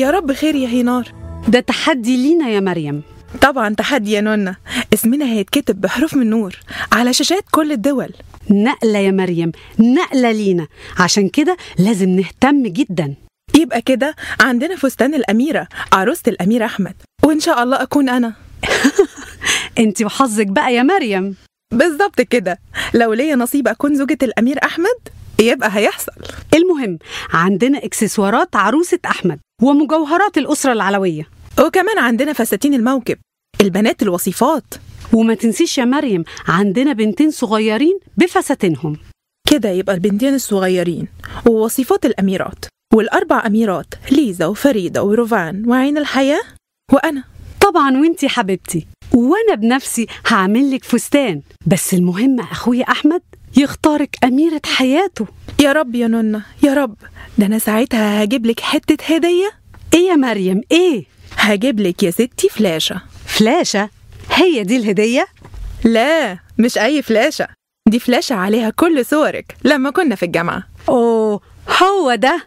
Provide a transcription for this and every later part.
يا رب خير يا هينار ده تحدي لينا يا مريم طبعا تحدي يا نونا اسمنا هيتكتب بحروف من نور على شاشات كل الدول نقلة يا مريم نقلة لينا عشان كده لازم نهتم جدا يبقى كده عندنا فستان الأميرة عروسة الأمير أحمد وإن شاء الله أكون أنا انت وحظك بقى يا مريم بالظبط كده لو ليا نصيب أكون زوجة الأمير أحمد يبقى هيحصل المهم عندنا اكسسوارات عروسة أحمد ومجوهرات الأسرة العلوية وكمان عندنا فساتين الموكب البنات الوصيفات وما تنسيش يا مريم عندنا بنتين صغيرين بفساتينهم كده يبقى البنتين الصغيرين ووصيفات الأميرات والأربع أميرات ليزا وفريدة وروفان وعين الحياة وأنا طبعا وانتي حبيبتي وانا بنفسي هعمل لك فستان بس المهم اخويا احمد يختارك اميره حياته يا رب يا نونا يا رب ده أنا ساعتها هجيب لك حتة هدية ايه يا مريم ايه هجيب لك يا ستي فلاشة فلاشه هي دي الهديه لا مش أي فلاشة دي فلاشة عليها كل صورك لما كنا في الجامعة اوه هو ده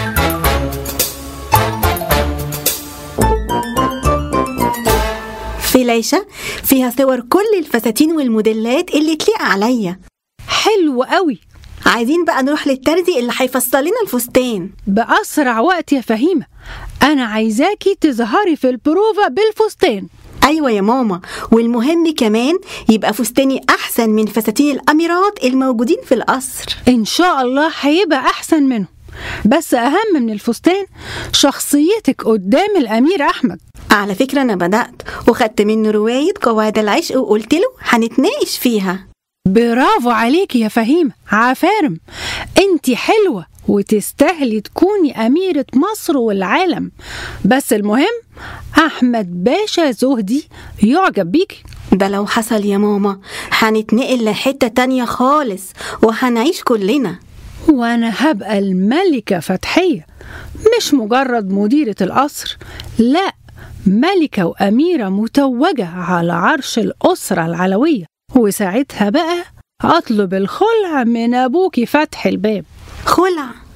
فلاشة فيها صور كل الفساتين والموديلات اللي تليق عليا حلو قوي عايزين بقى نروح للترزي اللي هيفصل لنا الفستان بأسرع وقت يا فهيمة أنا عايزاكي تظهري في البروفا بالفستان أيوة يا ماما والمهم كمان يبقى فستاني أحسن من فساتين الأميرات الموجودين في القصر إن شاء الله هيبقى أحسن منه بس أهم من الفستان شخصيتك قدام الأمير أحمد على فكرة أنا بدأت وخدت منه رواية قواعد العشق وقلت له هنتناقش فيها برافو عليكي يا فهيمة عفارم انتي حلوة وتستاهلي تكوني أميرة مصر والعالم بس المهم أحمد باشا زهدي يعجب بيكي ده لو حصل يا ماما هنتنقل لحتة تانية خالص وهنعيش كلنا وأنا هبقى الملكة فتحية مش مجرد مديرة القصر لا ملكة وأميرة متوجة على عرش الأسرة العلوية وساعتها بقى أطلب الخلع من أبوكي فتح الباب خلع